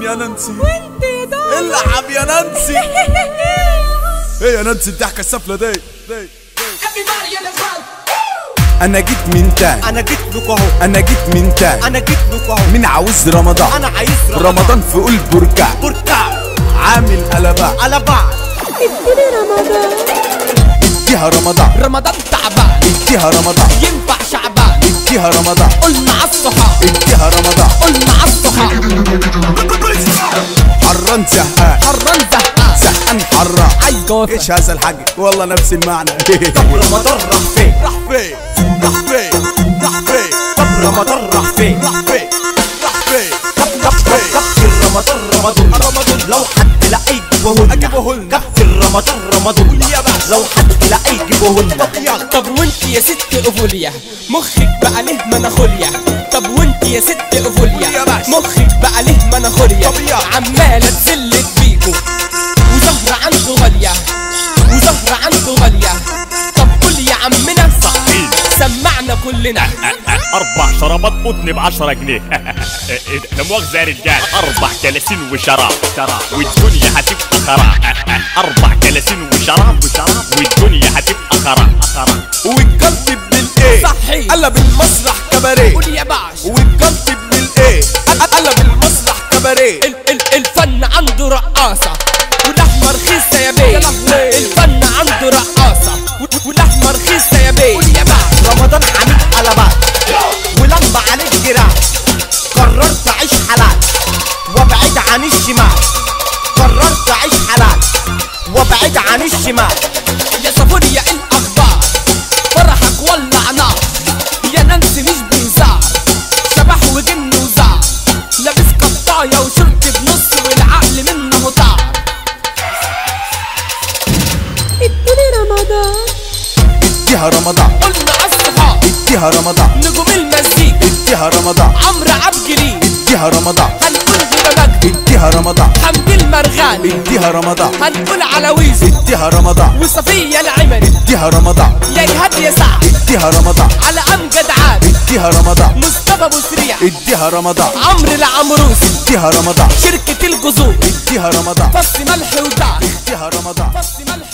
يا نانسي وانت يا دار العب يا نانسي ايه يا نانسي الضحكه السفله دي دي انا جيت من تاني انا جيت لك اهو انا جيت من تاني انا جيت لك اهو مين عاوز رمضان انا عايز رمضان في قلب بركع بركع عامل قلبان على بعض اديني رمضان اديها رمضان رمضان تعبان اديها رمضان ينفع شعبان اديها رمضان قلنا عالصحاب اديها رمضان قلنا عالصحاب حران زهقان حران زهقان زهقان حران عايز جوافة ايش هذا الحاج والله نفس المعنى طب رمضان راح فين راح فين راح فين راح فين طب رمضان راح فين راح فين راح فين طب طب طب كابتن رمضان رمضان رمضان. لو حد لقى يجيبه أجيبه لنا. كابتن رمضان رمضان يا باشا. لو حد لقى يجيبه لنا يلا طب وانت يا ست اوفوليا مخك بقى له مناخوليا طب وانت يا ست اوفوليا يا باشا. مخك بقى له مناخوليا طب يلا. عمالة تزلت بيكو وزهرة عنده غالية وزهرة عنده غالية طب قول يا عمنا صحيح. سمعنا كلنا اربع شرابات قطن ب 10 جنيه إيه ده؟ لا مؤاخذه يا رجال اربع كلاسين وشراب شراب والدنيا هتبقى خراب اربع كلاسين وشراب وشراب والدنيا هتبقى خراب خراب والجلط ابن الايه صحيح. قلب المسرح كباريه قول يا باش والجلط ابن الايه قلب المسرح كباريه ال ال الفن عنده رقاصة والأحمر رخيصة يا بيه الفن عنده رقاصة و- والأحمر رخيصة يا بيه يا باشا رمضان عميد قلبات ولما عليك جيران قررت اعيش حلال وابعد عن الشمال قررت اعيش حلال وابعد عن الشمال يا صفوريا الأخبار فرحك ولع نار يا نانسي مش بهزار شبح وجن وزار لابس قطاية وشرط بنص والعقل منه طار اديني رمضان اديها رمضان قلنا عالصحاب اديها رمضان نجوم المزيكا اديها رمضان عمرو عبد الجليل اديها رمضان هنقول هبة مجدي اديها رمضان حمدي المرغالي اديها رمضان هنقول على ويزو اديها رمضان وصفية العمري اديها رمضان يا إيهاب يا سعد اديها رمضان على أمجد عاد اديها رمضان مصطفى أبو سريع اديها رمضان عمرو العمروس اديها رمضان شركة الجذور اديها رمضان فص ملح ودار اديها رمضان فص ملح